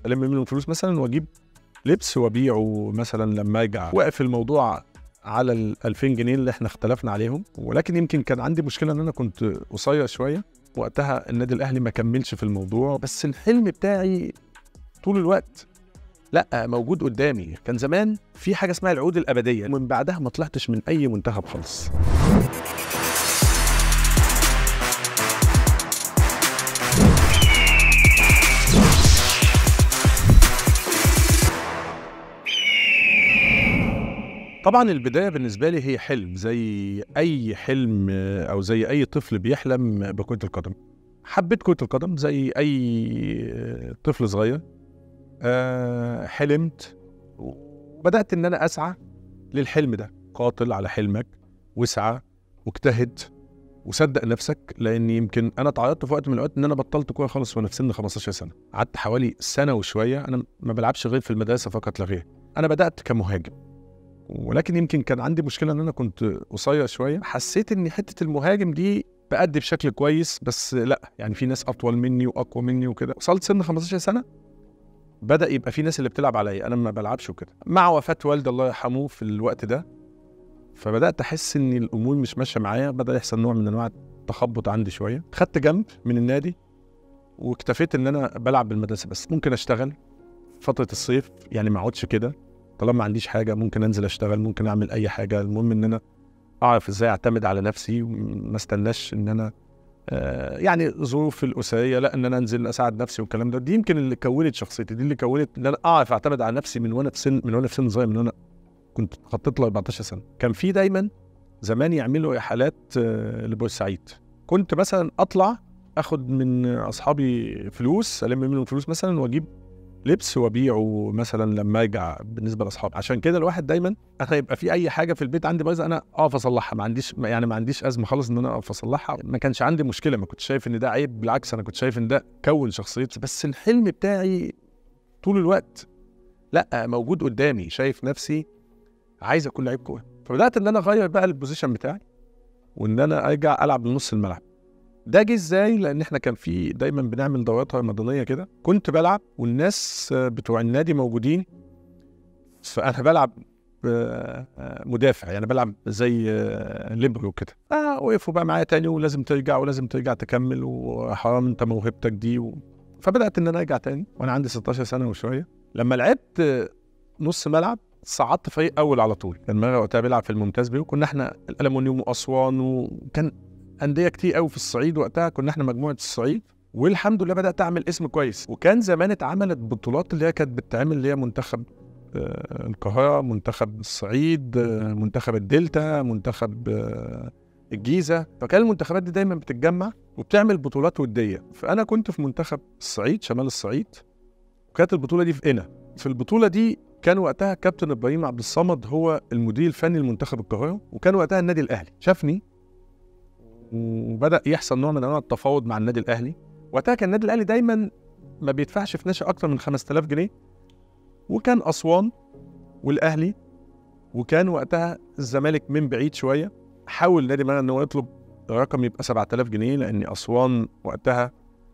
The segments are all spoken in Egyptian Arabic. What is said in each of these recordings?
الم منهم فلوس مثلا واجيب لبس وابيعه مثلا لما ارجع واقف الموضوع على ال 2000 جنيه اللي احنا اختلفنا عليهم ولكن يمكن كان عندي مشكله ان انا كنت قصير شويه وقتها النادي الاهلي ما كملش في الموضوع بس الحلم بتاعي طول الوقت لا موجود قدامي كان زمان في حاجه اسمها العقود الابديه ومن بعدها ما طلعتش من اي منتخب خالص طبعا البدايه بالنسبه لي هي حلم زي اي حلم او زي اي طفل بيحلم بكره القدم حبيت كره القدم زي اي طفل صغير أه حلمت وبدات ان انا اسعى للحلم ده قاتل على حلمك واسعى واجتهد وصدق نفسك لان يمكن انا اتعرضت في وقت من الاوقات ان انا بطلت كوره خالص وانا في سن 15 سنه قعدت حوالي سنه وشويه انا ما بلعبش غير في المدرسه فقط لا غير انا بدات كمهاجم ولكن يمكن كان عندي مشكله ان انا كنت قصير شويه حسيت ان حته المهاجم دي بأدي بشكل كويس بس لا يعني في ناس اطول مني واقوى مني وكده وصلت سن 15 سنه بدا يبقى في ناس اللي بتلعب عليا انا ما بلعبش وكده مع وفاه والدي الله يرحمه في الوقت ده فبدات احس ان الامور مش ماشيه معايا بدا يحصل نوع من انواع التخبط عندي شويه خدت جنب من النادي واكتفيت ان انا بلعب بالمدرسه بس ممكن اشتغل فتره الصيف يعني ما اقعدش كده طالما ما عنديش حاجه ممكن انزل اشتغل ممكن اعمل اي حاجه المهم ان انا اعرف ازاي اعتمد على نفسي وما استناش ان انا آه يعني ظروف الاسريه لا ان انا انزل اساعد نفسي والكلام ده دي يمكن اللي كونت شخصيتي دي اللي كونت ان انا اعرف اعتمد على نفسي من وانا في سن من وانا في سن صغير من وانا كنت خطيت ل 14 سنه كان في دايما زمان يعملوا رحلات آه لبورسعيد كنت مثلا اطلع اخد من اصحابي فلوس الم منهم فلوس مثلا واجيب لبس وابيعه مثلا لما ارجع بالنسبه لاصحابي عشان كده الواحد دايما انا يبقى في اي حاجه في البيت عندي بايظه انا اقف اصلحها ما عنديش يعني ما عنديش ازمه خالص ان انا اقف اصلحها ما كانش عندي مشكله ما كنتش شايف ان ده عيب بالعكس انا كنت شايف ان ده كون شخصيتي بس الحلم بتاعي طول الوقت لا موجود قدامي شايف نفسي عايز اكون لعيب كوره فبدات ان انا اغير بقى البوزيشن بتاعي وان انا ارجع العب لنص الملعب ده جه ازاي لان احنا كان في دايما بنعمل دورات رمضانيه كده كنت بلعب والناس بتوع النادي موجودين فانا بلعب مدافع يعني بلعب زي ليبرو كده آه وقفوا بقى معايا تاني ولازم ترجع ولازم ترجع تكمل وحرام انت موهبتك دي و... فبدات ان انا ارجع تاني وانا عندي 16 سنه وشويه لما لعبت نص ملعب صعدت فريق اول على طول كان مره وقتها بيلعب في الممتاز بيه وكنا احنا الالومنيوم واسوان وكان انديه كتير قوي في الصعيد وقتها كنا احنا مجموعه الصعيد والحمد لله بدات اعمل اسم كويس وكان زمان اتعملت بطولات اللي هي كانت بتتعمل اللي هي منتخب آه القاهره منتخب الصعيد آه منتخب الدلتا منتخب آه الجيزه فكان المنتخبات دي دايما بتتجمع وبتعمل بطولات وديه فانا كنت في منتخب الصعيد شمال الصعيد وكانت البطوله دي في قنا في البطوله دي كان وقتها كابتن ابراهيم عبد الصمد هو المدير الفني لمنتخب القاهره وكان وقتها النادي الاهلي شافني وبدا يحصل نوع من انواع التفاوض مع النادي الاهلي وقتها كان النادي الاهلي دايما ما بيدفعش في نشأ اكتر من 5000 جنيه وكان اسوان والاهلي وكان وقتها الزمالك من بعيد شويه حاول النادي مثلا ان هو يطلب رقم يبقى 7000 جنيه لان اسوان وقتها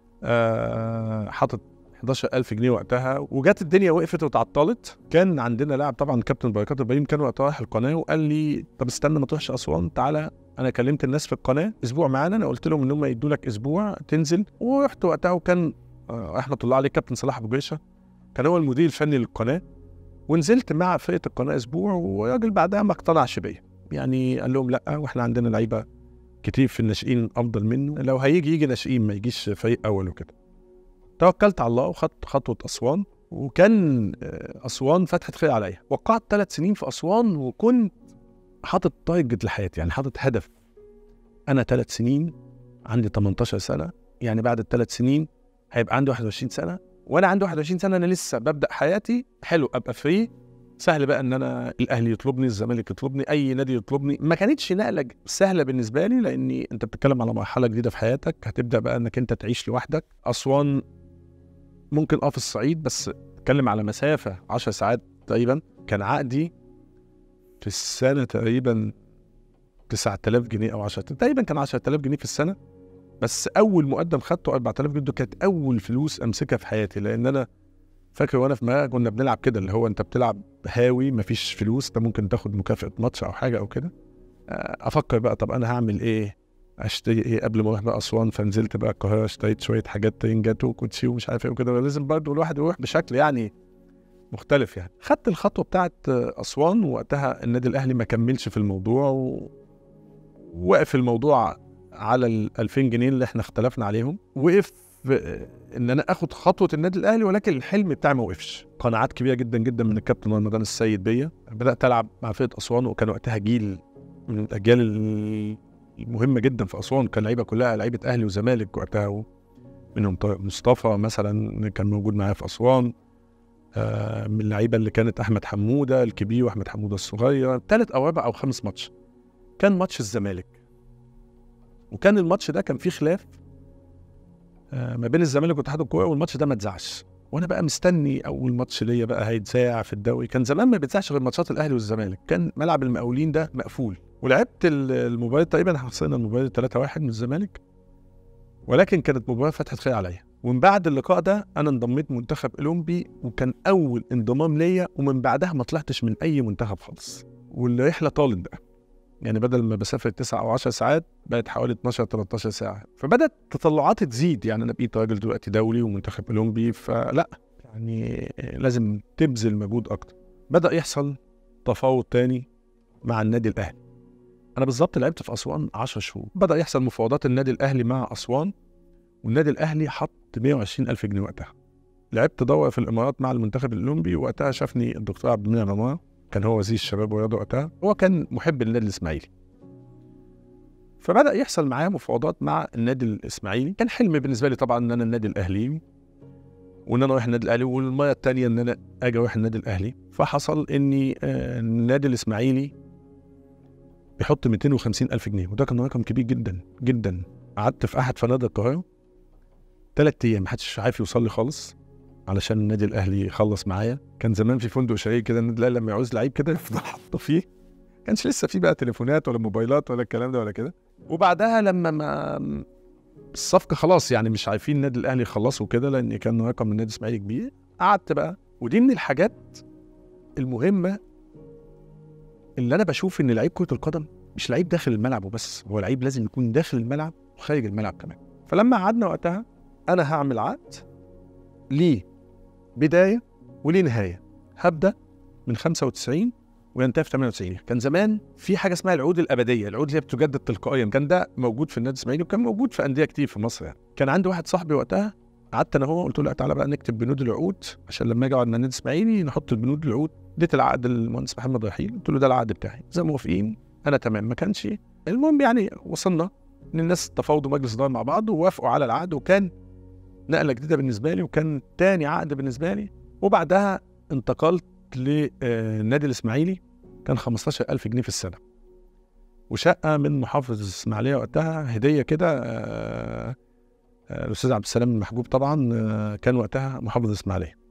آه حاطط 11000 جنيه وقتها وجت الدنيا وقفت وتعطلت كان عندنا لاعب طبعا كابتن بركات ابراهيم كان وقتها رايح القناه وقال لي طب استنى ما تروحش اسوان تعالى انا كلمت الناس في القناه اسبوع معانا انا قلت لهم ان هم يدوا لك اسبوع تنزل ورحت وقتها وكان رحمه الله عليه كابتن صلاح ابو جيشه كان هو المدير الفني للقناه ونزلت مع فرقه القناه اسبوع والراجل بعدها ما اقتنعش بيا يعني قال لهم لا واحنا عندنا لعيبه كتير في الناشئين افضل منه لو هيجي يجي ناشئين ما يجيش فريق اول وكده توكلت على الله وخدت خطوه اسوان وكان اسوان فتحت خير عليا وقعت ثلاث سنين في اسوان وكنت حاطط تارجت لحياتي يعني حاطط هدف انا ثلاث سنين عندي 18 سنه يعني بعد الثلاث سنين هيبقى عندي 21 سنه وانا عندي 21 سنه انا لسه ببدا حياتي حلو ابقى فري سهل بقى ان انا الاهلي يطلبني الزمالك يطلبني اي نادي يطلبني ما كانتش نقله سهله بالنسبه لي لاني انت بتتكلم على مرحله جديده في حياتك هتبدا بقى انك انت تعيش لوحدك اسوان ممكن اه في الصعيد بس تتكلم على مسافه 10 ساعات تقريبا كان عقدي في السنه تقريبا 9000 جنيه او 10 تقريبا كان 10000 جنيه في السنه بس اول مقدم خدته 4000 جنيه كانت اول فلوس امسكها في حياتي لان انا فاكر وانا في ما كنا بنلعب كده اللي هو انت بتلعب هاوي مفيش فلوس انت ممكن تاخد مكافاه ماتش او حاجه او كده آه، افكر بقى طب انا هعمل ايه اشتري ايه قبل ما اروح بقى اسوان فنزلت بقى القاهره اشتريت شويه حاجات ترنجات وكوتشي ومش عارف ايه وكده لازم برضه الواحد يروح بشكل يعني مختلف يعني خدت الخطوه بتاعت اسوان وقتها النادي الاهلي ما كملش في الموضوع و... وقف الموضوع على ال 2000 جنيه اللي احنا اختلفنا عليهم وقف ان انا اخد خطوه النادي الاهلي ولكن الحلم بتاعي ما وقفش قناعات كبيره جدا جدا من الكابتن رمضان السيد بيا بدات العب مع فرقه اسوان وكان وقتها جيل من الاجيال المهمه جدا في اسوان كان لعيبه كلها لعيبه اهلي وزمالك وقتها منهم طارق مصطفى مثلا كان موجود معايا في اسوان آه، من اللعيبه اللي كانت احمد حموده الكبير واحمد حموده الصغير ثالث او رابع او خامس ماتش كان ماتش الزمالك وكان الماتش ده كان فيه خلاف آه، ما بين الزمالك واتحاد الكوره والماتش ده ما اتذاعش وانا بقى مستني اول ماتش ليا بقى هيتذاع في الدوري كان زمان ما بيتذاعش غير ماتشات الاهلي والزمالك كان ملعب المقاولين ده مقفول ولعبت الموبايل تقريبا حصلنا الموبايل 3-1 من الزمالك ولكن كانت مباراه فتحت خير عليا ومن بعد اللقاء ده انا انضميت منتخب اولمبي وكان اول انضمام ليا ومن بعدها ما طلعتش من اي منتخب خالص والرحله طالت بقى يعني بدل ما بسافر 9 او 10 ساعات بقت حوالي 12 13 ساعه فبدات تطلعاتي تزيد يعني انا بقيت راجل دلوقتي دولي ومنتخب اولمبي فلا يعني لازم تبذل مجهود اكتر بدا يحصل تفاوض تاني مع النادي الاهلي انا بالظبط لعبت في اسوان 10 شهور بدا يحصل مفاوضات النادي الاهلي مع اسوان والنادي الاهلي حط 120 الف جنيه وقتها لعبت دوره في الامارات مع المنتخب الاولمبي وقتها شافني الدكتور عبد المنعم رمضان كان هو وزير الشباب والرياضه وقتها هو كان محب للنادي الاسماعيلي فبدا يحصل معايا مفاوضات مع النادي الاسماعيلي كان حلم بالنسبه لي طبعا ان انا النادي الاهلي وان انا اروح النادي الاهلي والمره الثانيه ان انا اجي اروح النادي الاهلي فحصل اني آه، النادي الاسماعيلي بيحط 250 الف جنيه وده كان رقم كبير جدا جدا قعدت في احد فنادق القاهره ثلاث ايام محدش عارف يوصل لي خالص علشان النادي الاهلي يخلص معايا كان زمان في فندق شهير كده النادي الاهلي لما يعوز لعيب كده يفضل حاطه فيه كانش لسه في بقى تليفونات ولا موبايلات ولا الكلام ده ولا كده وبعدها لما ما الصفقه خلاص يعني مش عارفين النادي الاهلي يخلصوا كده لان كان رقم النادي الاسماعيلي كبير قعدت بقى ودي من الحاجات المهمه اللي انا بشوف ان لعيب كره القدم مش لعيب داخل الملعب وبس هو لعيب لازم يكون داخل الملعب وخارج الملعب كمان فلما قعدنا وقتها انا هعمل عقد ليه بدايه وليه نهايه هبدا من 95 وينتهي في 98 كان زمان في حاجه اسمها العقود الابديه العقود اللي هي بتجدد تلقائيا كان ده موجود في النادي الاسماعيلي وكان موجود في انديه كتير في مصر يعني كان عندي واحد صاحبي وقتها قعدت انا هو قلت له تعالى بقى نكتب بنود العقود عشان لما اجي اقعد مع النادي الاسماعيلي نحط البنود العقود اديت العقد للمهندس محمد رحيل قلت له ده العقد بتاعي زي موافقين انا تمام ما كانش المهم يعني وصلنا ان الناس تفاوضوا مجلس اداره مع بعض ووافقوا على العقد وكان نقله جديده بالنسبه لي وكان تاني عقد بالنسبه لي وبعدها انتقلت للنادي الاسماعيلي كان 15000 جنيه في السنه وشقه من محافظ الاسماعيليه وقتها هديه كده آه، آه، الاستاذ عبد السلام المحجوب طبعا آه، كان وقتها محافظ الاسماعيليه